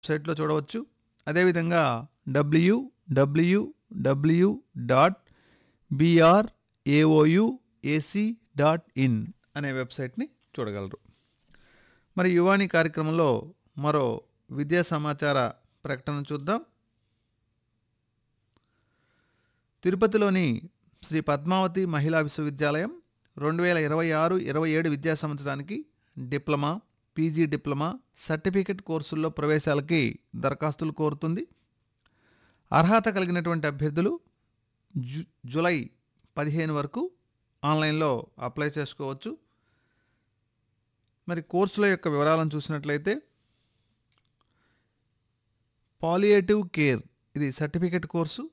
వెబ్సైట్లో చూడవచ్చు అదేవిధంగా W W W dot BRAOU AC dot in అనే వెబ్సైట్ని చూడగలరు మరి యువాణి కార్యక్రమంలో మరో విద్యా సమాచార ప్రకటన చూద్దాం తిరుపతిలోని శ్రీ పద్మావతి మహిళా విశ్వవిద్యాలయం రెండు వేల ఇరవై ఆరు ఇరవై ఏడు విద్యా సంవత్సరానికి డిప్లొమా పీజీ డిప్లొమా సర్టిఫికెట్ కోర్సుల్లో ప్రవేశాలకి దరఖాస్తులు కోరుతుంది అర్హత కలిగినటువంటి అభ్యర్థులు జు జూలై పదిహేను వరకు ఆన్లైన్లో అప్లై చేసుకోవచ్చు మరి కోర్సుల యొక్క వివరాలను చూసినట్లయితే పాలియేటివ్ కేర్ ఇది సర్టిఫికెట్ కోర్సు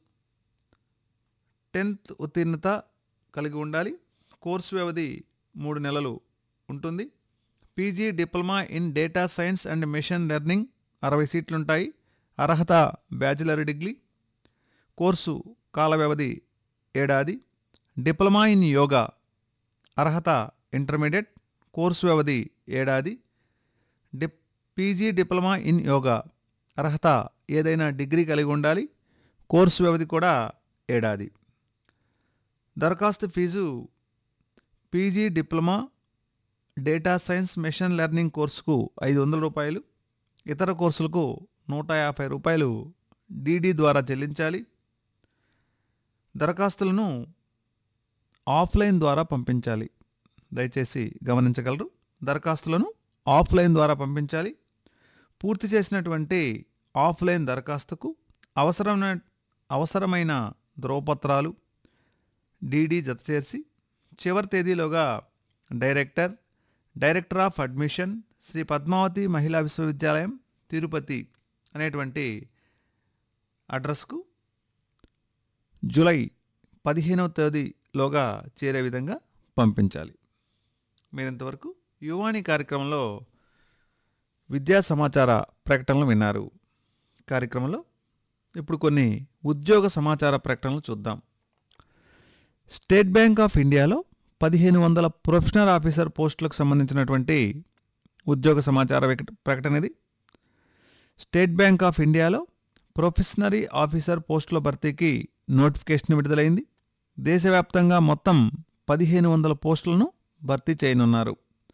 టెన్త్ ఉత్తీర్ణత కలిగి ఉండాలి కోర్సు వ్యవధి మూడు నెలలు ఉంటుంది PG diploma in data science and machine learning అరవై సీట్లుంటాయి అర్హత బ్యాచిలర్ డిగ్రీ కోర్సు కాల వ్యవధి ఏడాది డిప్లొమా ఇన్ యోగా అర్హత ఇంటర్మీడియట్ కోర్సు వ్యవధి ఏడాది dip PG diploma in yoga అర్హత ఏదైనా డిగ్రీ కలిగి ఉండాలి కోర్సు వ్యవధి కూడా ఏడాది దరఖాస్తు fee PG diploma data science machine learning కోర్సుకు ఐదు వందల రూపాయలు ఇతర కోర్సులకు నూట యాభై రూపాయలు డీడీ ద్వారా చెల్లించాలి దరఖాస్తులను ఆఫ్లైన్ ద్వారా పంపించాలి దయచేసి గమనించగలరు దరఖాస్తులను ఆఫ్లైన్ ద్వారా పంపించాలి పూర్తి చేసినటువంటి ఆఫ్లైన్ దరఖాస్తుకు అవసరమైన అవసరమైన ధ్రువపత్రాలు డీడీ జతచేర్చి చివరి తేదీలోగా director director of admission Sri Padmavathi Mahila Visvavidyalayam Tirupati అనేటువంటి అడ్రస్కు జూలై పదిహేనవ తేదీలోగా చేరే విధంగా పంపించాలి మీరింతవరకు యువాణి కార్యక్రమంలో విద్యా సమాచార ప్రకటనలు విన్నారు కార్యక్రమంలో ఇప్పుడు కొన్ని ఉద్యోగ సమాచార ప్రకటనలు చూద్దాం స్టేట్ బ్యాంక్ ఆఫ్ ఇండియాలో పదిహేను వందల ప్రొఫెషనల్ ఆఫీసర్ పోస్టులకు సంబంధించినటువంటి ఉద్యోగ సమాచార విక- ప్రకటన ఇది స్టేట్ బ్యాంక్ ఆఫ్ ఇండియాలో ప్రొఫెషనరీ ఆఫీసర్ పోస్టుల భర్తీకి నోటిఫికేషన్ విడుదలైంది దేశవ్యాప్తంగా మొత్తం పదిహేను వందల పోస్టులను భర్తీ చేయనున్నారు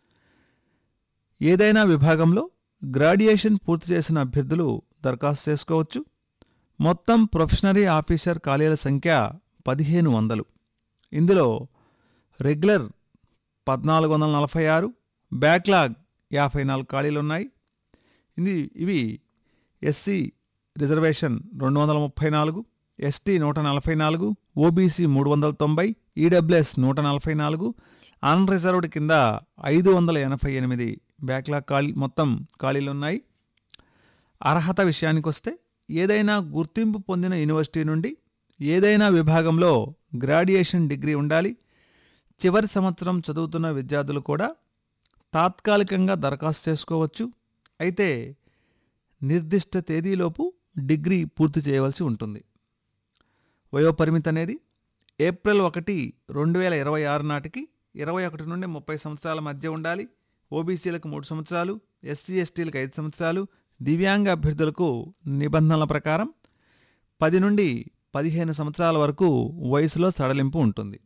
ఏదైనా విభాగంలో గ్రాడ్యుయేషన్ పూర్తి చేసిన అభ్యర్థులు దరఖాస్తు చేసుకోవచ్చు మొత్తం ప్రొఫెషనరీ ఆఫీసర్ ఖాళీల సంఖ్య పదిహేను వందలు ఇందులో రెగ్యులర్ పద్నాలుగు వందల నలభై ఆరు బ్యాక్లాగ్ యాభై నాలుగు ఖాళీలు ఉన్నాయి ఇది ఇవి ఎస్సీ రిజర్వేషన్ రెండు వందల ముప్పై నాలుగు ఎస్టీ నూట నలభై నాలుగు ఓబీసీ మూడు వందల తొంభై ఈడబ్ల్యూఎస్ నూట నలభై నాలుగు అన్ రిజర్వ్డ్ కింద ఐదు వందల ఎనభై ఎనిమిది బ్యాక్లాగ్ ఖాళీ మొత్తం ఖాళీలున్నాయి అర్హత విషయానికి వస్తే ఏదైనా గుర్తింపు పొందిన యూనివర్సిటీ నుండి ఏదైనా విభాగంలో గ్రాడ్యుయేషన్ డిగ్రీ ఉండాలి చివరి సంవత్సరం చదువుతున్న విద్యార్థులు కూడా తాత్కాలికంగా దరఖాస్తు చేసుకోవచ్చు అయితే నిర్దిష్ట తేదీలోపు డిగ్రీ పూర్తి చేయవలసి ఉంటుంది వయోపరిమితి అనేది ఏప్రిల్ ఒకటి రెండు వేల ఇరవై ఆరు నాటికి ఇరవై ఒకటి నుండి ముప్పై సంవత్సరాల మధ్య ఉండాలి ఓబీసీలకు మూడు సంవత్సరాలు ఎస్సీ ఎస్టీలకు ఐదు సంవత్సరాలు దివ్యాంగ అభ్యర్థులకు నిబంధనల ప్రకారం పది నుండి పదిహేను సంవత్సరాల వరకు వయసులో సడలింపు ఉంటుంది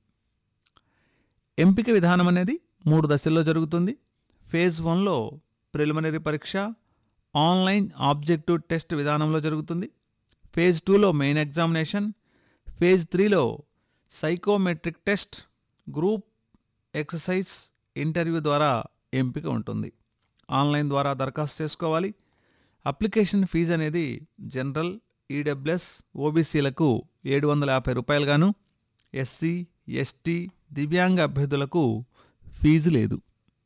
ఎంపిక విధానం అనేది మూడు దశల్లో జరుగుతుంది ఫేజ్ వన్లో ప్రిలిమినరీ పరీక్ష ఆన్లైన్ ఆబ్జెక్టివ్ టెస్ట్ విధానంలో జరుగుతుంది ఫేజ్ టూలో మెయిన్ ఎగ్జామినేషన్ ఫేజ్ త్రీలో psychometric test group exercise interview ద్వారా ఎంపిక ఉంటుంది ఆన్లైన్ ద్వారా దరఖాస్తు చేసుకోవాలి అప్లికేషన్ ఫీజు అనేది జనరల్ ఈడబ్ల్యూఎస్ ఓబీసీలకు ఏడు వందల యాభై రూపాయలుగాను ఎస్సీ ఎస్టీ దివ్యాంగ అభ్యర్థులకు ఫీజు లేదు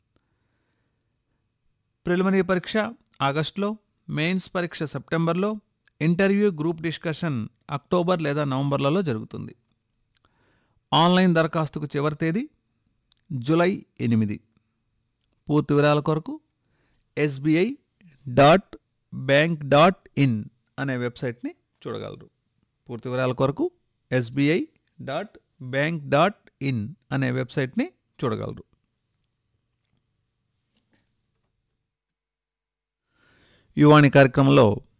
ప్రిలిమినరీ పరీక్ష ఆగస్టులో మెయిన్స్ పరీక్ష సెప్టెంబర్లో ఇంటర్వ్యూ గ్రూప్ డిస్కషన్ అక్టోబర్ లేదా నవంబర్లలో జరుగుతుంది ఆన్లైన్ దరఖాస్తుకు చివరి తేదీ జూలై ఎనిమిది పూర్తి వివరాల కొరకు SBI dot bank dot in అనే వెబ్సైట్ని చూడగలరు పూర్తి వివరాల కొరకు SBI dot bank dot in అనే వెబ్సైట్ని చూడగలరు యువాణి కార్యక్రమంలో